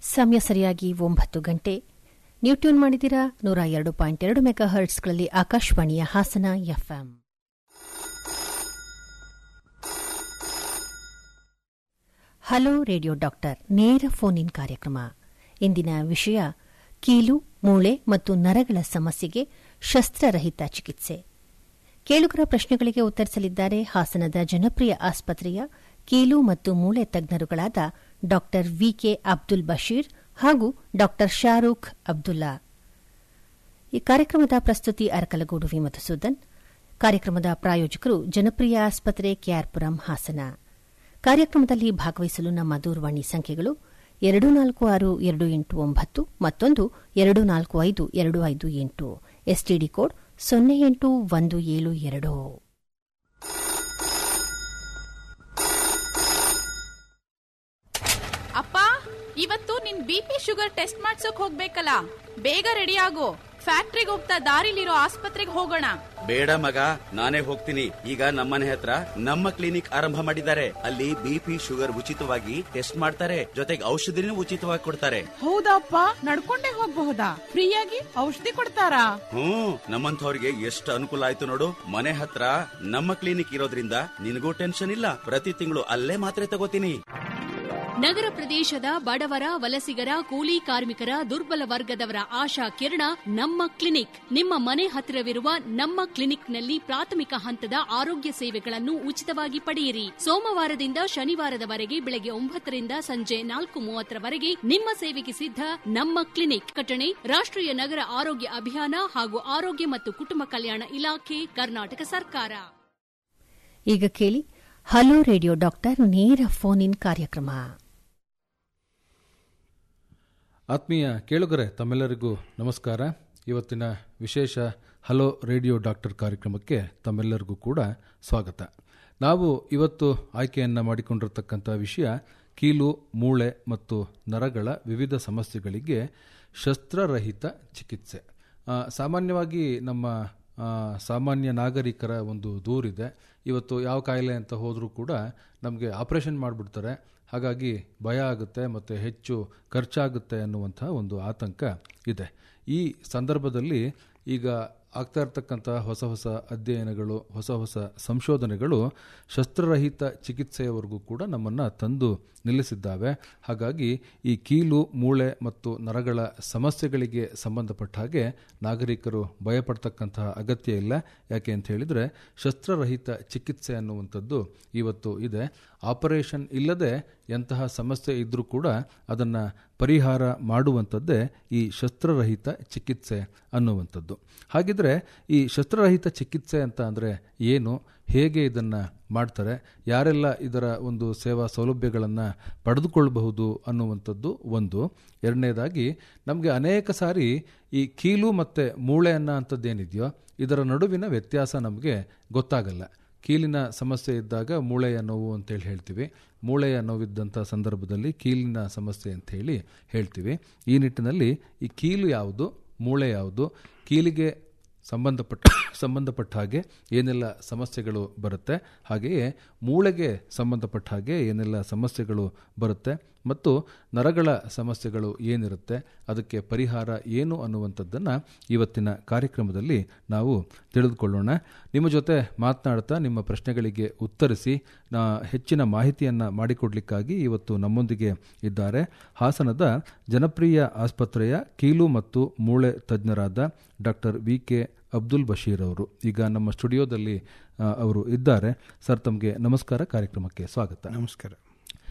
ಸಮಯ ಸರಿಯಾಗಿ ಒಂಬತ್ತು ಗಂಟೆ ನೀವು ಟ್ಯೂನ್ ಮಾಡಿದಿರಾ ನೂರ ಎರಡು ಪಾಯಿಂಟ್ ಎರಡು ಮೆಗಾ ಹರ್ಟ್ಸ್ಗಳಲ್ಲಿ ಆಕಾಶವಾಣಿಯ Hassan FM hello radio doctor ನೇರ ಫೋನ್ ಇನ್ ಕಾರ್ಯಕ್ರಮ ಇಂದಿನ ವಿಷಯ ಕೀಲು ಮೂಳೆ ಮತ್ತು ನರಗಳ ಸಮಸ್ಯೆಗೆ ಶಸ್ತ್ರರಹಿತ ಚಿಕಿತ್ಸೆ ಕೇಳುಗರ ಪ್ರಶ್ನೆಗಳಿಗೆ ಉತ್ತರಿಸಲಿದ್ದಾರೆ ಹಾಸನದ ಜನಪ್ರಿಯ ಆಸ್ಪತ್ರೆಯ ಕೀಲು ಮತ್ತು ಮೂಳೆ ತಜ್ಞರುಗಳಾದ ಡಾ ವಿಕೆ ಅಬ್ದುಲ್ ಬಶೀರ್ ಹಾಗೂ ಡಾ ಶಾರೂಖ್ ಅಬ್ದುಲ್ಲಾ ಈ ಕಾರ್ಯಕ್ರಮದ ಪ್ರಸ್ತುತಿ ಅರಕಲಗೂಡು ವಿ ಮಧುಸೂದನ್ ಕಾರ್ಯಕ್ರಮದ ಪ್ರಾಯೋಜಕರು ಜನಪ್ರಿಯ ಆಸ್ಪತ್ರೆ ಕೆಆರ್ಪುರಂ ಹಾಸನ ಕಾರ್ಯಕ್ರಮದಲ್ಲಿ ಭಾಗವಹಿಸಲು ನಮ್ಮ ದೂರವಾಣಿ ಸಂಖ್ಯೆಗಳು ಎರಡು ನಾಲ್ಕು ಆರು ಎರಡು ಎಂಟು ಒಂಬತ್ತು ಮತ್ತೊಂದು ಎರಡು ನಾಲ್ಕು ಐದು ಎರಡು ಐದು ಎಂಟು ಎಸ್ಟಿಡಿ ಕೋಡ್ ಸೊನ್ನೆ ಎಂಟು ಒಂದು ಏಳು ಎರಡು ಅಪ್ಪ ಇವತ್ತು ನಿನ್ ಬಿ ಪಿ ಶುಗರ್ ಟೆಸ್ಟ್ ಮಾಡ್ಸೋಕ್ ಹೋಗ್ಬೇಕಲ್ಲ ಬೇಗ ರೆಡಿ ಆಗು ಫ್ಯಾಕ್ಟ್ರಿಗೆ ಹೋಗ್ತಾ ದಾರಿಲಿರೋ ಆಸ್ಪತ್ರೆಗೆ ಹೋಗೋಣ ಬೇಡ ಮಗ ನಾನೇ ಹೋಗ್ತೀನಿ ಈಗ ನಮ್ಮನೆ ಹತ್ರ ನಮ್ಮ ಕ್ಲಿನಿಕ್ ಆರಂಭ ಮಾಡಿದ್ದಾರೆ ಅಲ್ಲಿ ಬಿಪಿ ಶುಗರ್ ಉಚಿತವಾಗಿ ಟೆಸ್ಟ್ ಮಾಡ್ತಾರೆ ಜೊತೆಗೆ ಔಷಧಿನೂ ಉಚಿತವಾಗಿ ಕೊಡ್ತಾರೆ ಹೌದಪ್ಪ ನಡ್ಕೊಂಡೇ ಹೋಗ್ಬಹುದಾ ಫ್ರೀಯಾಗಿ ಔಷಧಿ ಕೊಡ್ತಾರಾ ಹ್ಮ್ ನಮ್ಮಂಥವ್ರಿಗೆ ಎಷ್ಟು ಅನುಕೂಲ ಆಯ್ತು ನೋಡು ಮನೆ ಹತ್ರ ನಮ್ಮ ಕ್ಲಿನಿಕ್ ಇರೋದ್ರಿಂದ ನಿನಗೂ ಟೆನ್ಷನ್ ಇಲ್ಲ ಪ್ರತಿ ತಿಂಗಳು ಅಲ್ಲೇ ಮಾತ್ರೆ ತಗೋತೀನಿ ನಗರ ಪ್ರದೇಶದ ಬಡವರ ವಲಸಿಗರ ಕೂಲಿ ಕಾರ್ಮಿಕರ ದುರ್ಬಲ ವರ್ಗದವರ ಆಶಾ ಕಿರಣ ನಮ್ಮ ಕ್ಲಿನಿಕ್ ನಿಮ್ಮ ಮನೆ ಹತ್ತಿರವಿರುವ ನಮ್ಮ ಕ್ಲಿನಿಕ್ನಲ್ಲಿ ಪ್ರಾಥಮಿಕ ಹಂತದ ಆರೋಗ್ಯ ಸೇವೆಗಳನ್ನು ಉಚಿತವಾಗಿ ಪಡೆಯಿರಿ ಸೋಮವಾರದಿಂದ ಶನಿವಾರದವರೆಗೆ ಬೆಳಗ್ಗೆ ಒಂಬತ್ತರಿಂದ ಸಂಜೆ ನಾಲ್ಕು ಮೂವತ್ತರವರೆಗೆ ನಿಮ್ಮ ಸೇವೆಗೆ ಸಿದ್ಧ ನಮ್ಮ ಕ್ಲಿನಿಕ್ ಕಟಣೆ ರಾಷ್ಟ್ರೀಯ ನಗರ ಆರೋಗ್ಯ ಅಭಿಯಾನ ಹಾಗೂ ಆರೋಗ್ಯ ಮತ್ತು ಕುಟುಂಬ ಕಲ್ಯಾಣ ಇಲಾಖೆ ಕರ್ನಾಟಕ ಸರ್ಕಾರ ಈಗ ಕೇಳಿ ಹಲೋ ರೇಡಿಯೋ ಡಾಕ್ಟರ್ ನೇರ ಫೋನ್ ಇನ್ ಕಾರ್ಯಕ್ರಮ ಆತ್ಮೀಯ ಕೇಳುಗರೆ ತಮ್ಮೆಲ್ಲರಿಗೂ ನಮಸ್ಕಾರ ಇವತ್ತಿನ ವಿಶೇಷ ಹಲೋ ರೇಡಿಯೋ ಡಾಕ್ಟರ್ ಕಾರ್ಯಕ್ರಮಕ್ಕೆ ತಮ್ಮೆಲ್ಲರಿಗೂ ಕೂಡ ಸ್ವಾಗತ ನಾವು ಇವತ್ತು ಆಯ್ಕೆಯನ್ನು ಮಾಡಿಕೊಂಡಿರತಕ್ಕಂಥ ವಿಷಯ ಕೀಲು ಮೂಳೆ ಮತ್ತು ನರಗಳ ವಿವಿಧ ಸಮಸ್ಯೆಗಳಿಗೆ ಶಸ್ತ್ರರಹಿತ ಚಿಕಿತ್ಸೆ ಆ, ಸಾಮಾನ್ಯವಾಗಿ ನಮ್ಮ ಆ, ಸಾಮಾನ್ಯ ನಾಗರಿಕರ ಒಂದು ದೂರಿದೆ ಇವತ್ತು ಯಾವ ಕಾಯಿಲೆ ಅಂತ ಹೋದರೂ ಕೂಡ ನಮಗೆ ಆಪರೇಷನ್ ಮಾಡಿಬಿಡ್ತಾರೆ ಹಾಗಾಗಿ ಭಯ ಆಗುತ್ತೆ ಮತ್ತು ಹೆಚ್ಚು ಖರ್ಚಾಗುತ್ತೆ ಅನ್ನುವಂಥ ಒಂದು ಆತಂಕ ಇದೆ ಈ ಸಂದರ್ಭದಲ್ಲಿ ಈಗ ಆಗ್ತಾ ಇರ್ತಕ್ಕಂಥ ಹೊಸ ಹೊಸ ಅಧ್ಯಯನಗಳು ಹೊಸ ಹೊಸ ಸಂಶೋಧನೆಗಳು ಶಸ್ತ್ರರಹಿತ ಚಿಕಿತ್ಸೆಯವರೆಗೂ ಕೂಡ ನಮ್ಮನ್ನು ತಂದು ನಿಲ್ಲಿಸಿದ್ದಾವೆ ಹಾಗಾಗಿ ಈ ಕೀಲು ಮೂಳೆ ಮತ್ತು ನರಗಳ ಸಮಸ್ಯೆಗಳಿಗೆ ಸಂಬಂಧಪಟ್ಟ ಹಾಗೆ ನಾಗರಿಕರು ಭಯಪಡ್ತಕ್ಕಂತಹ ಅಗತ್ಯ ಇಲ್ಲ ಯಾಕೆ ಅಂತ ಹೇಳಿದರೆ ಶಸ್ತ್ರರಹಿತ ಚಿಕಿತ್ಸೆ ಅನ್ನುವಂಥದ್ದು ಇವತ್ತು ಇದೆ ಆಪರೇಷನ್ ಇಲ್ಲದೆ ಎಂತಹ ಸಮಸ್ಯೆ ಇದ್ದರೂ ಕೂಡ ಅದನ್ನು ಪರಿಹಾರ ಮಾಡುವಂಥದ್ದೇ ಈ ಶಸ್ತ್ರರಹಿತ ಚಿಕಿತ್ಸೆ ಅನ್ನುವಂಥದ್ದು ಹಾಗಿದ್ರೆ ಈ ಶಸ್ತ್ರರಹಿತ ಚಿಕಿತ್ಸೆ ಅಂತ ಅಂದರೆ ಏನು ಹೇಗೆ ಇದನ್ನು ಮಾಡ್ತಾರೆ ಯಾರೆಲ್ಲ ಇದರ ಒಂದು ಸೇವಾ ಸೌಲಭ್ಯಗಳನ್ನು ಪಡೆದುಕೊಳ್ಳಬಹುದು ಅನ್ನುವಂಥದ್ದು ಒಂದು ಎರಡನೇದಾಗಿ ನಮಗೆ ಅನೇಕ ಸಾರಿ ಈ ಕೀಲು ಮತ್ತು ಮೂಳೆ ಅನ್ನೋ ಅಂಥದ್ದೇನಿದೆಯೋ ಇದರ ನಡುವಿನ ವ್ಯತ್ಯಾಸ ನಮಗೆ ಗೊತ್ತಾಗಲ್ಲ ಕೀಲಿನ ಸಮಸ್ಯೆ ಇದ್ದಾಗ ಮೂಳೆಯ ನೋವು ಅಂತೇಳಿ ಹೇಳ್ತೀವಿ ಮೂಳೆಯ ನೋವಿದ್ದಂಥ ಸಂದರ್ಭದಲ್ಲಿ ಕೀಲಿನ ಸಮಸ್ಯೆ ಅಂತ ಹೇಳಿ ಹೇಳ್ತೀವಿ ಈ ನಿಟ್ಟಿನಲ್ಲಿ ಈ ಕೀಲು ಯಾವುದು ಮೂಳೆ ಯಾವುದು ಕೀಲಿಗೆ ಸಂಬಂಧಪಟ್ಟ ಸಂಬಂಧಪಟ್ಟ ಹಾಗೆ ಏನೆಲ್ಲ ಸಮಸ್ಯೆಗಳು ಬರುತ್ತೆ ಹಾಗೆಯೇ ಮೂಳೆಗೆ ಸಂಬಂಧಪಟ್ಟ ಹಾಗೆ ಏನೆಲ್ಲ ಸಮಸ್ಯೆಗಳು ಬರುತ್ತೆ ಮತ್ತು ನರಗಳ ಸಮಸ್ಯೆಗಳು ಏನಿರುತ್ತೆ ಅದಕ್ಕೆ ಪರಿಹಾರ ಏನು ಅನ್ನುವಂಥದ್ದನ್ನು ಇವತ್ತಿನ ಕಾರ್ಯಕ್ರಮದಲ್ಲಿ ನಾವು ತಿಳಿದುಕೊಳ್ಳೋಣ ನಿಮ್ಮ ಜೊತೆ ಮಾತನಾಡ್ತಾ ನಿಮ್ಮ ಪ್ರಶ್ನೆಗಳಿಗೆ ಉತ್ತರಿಸಿ ನಾ ಹೆಚ್ಚಿನ ಮಾಹಿತಿಯನ್ನು ಮಾಡಿಕೊಡ್ಲಿಕ್ಕಾಗಿ ಇವತ್ತು ನಮ್ಮೊಂದಿಗೆ ಇದ್ದಾರೆ ಹಾಸನದ ಜನಪ್ರಿಯ ಆಸ್ಪತ್ರೆಯ ಕೀಲು ಮತ್ತು ಮೂಳೆ ತಜ್ಞರಾದ doctor V K Abdul Basheer ಅವರು ಈಗ ನಮ್ಮ ಸ್ಟುಡಿಯೋದಲ್ಲಿ ಆ, ಅವರು ಇದ್ದಾರೆ ಸರ್ ತಮಗೆ ನಮಸ್ಕಾರ ಕಾರ್ಯಕ್ರಮಕ್ಕೆ ಸ್ವಾಗತ ನಮಸ್ಕಾರ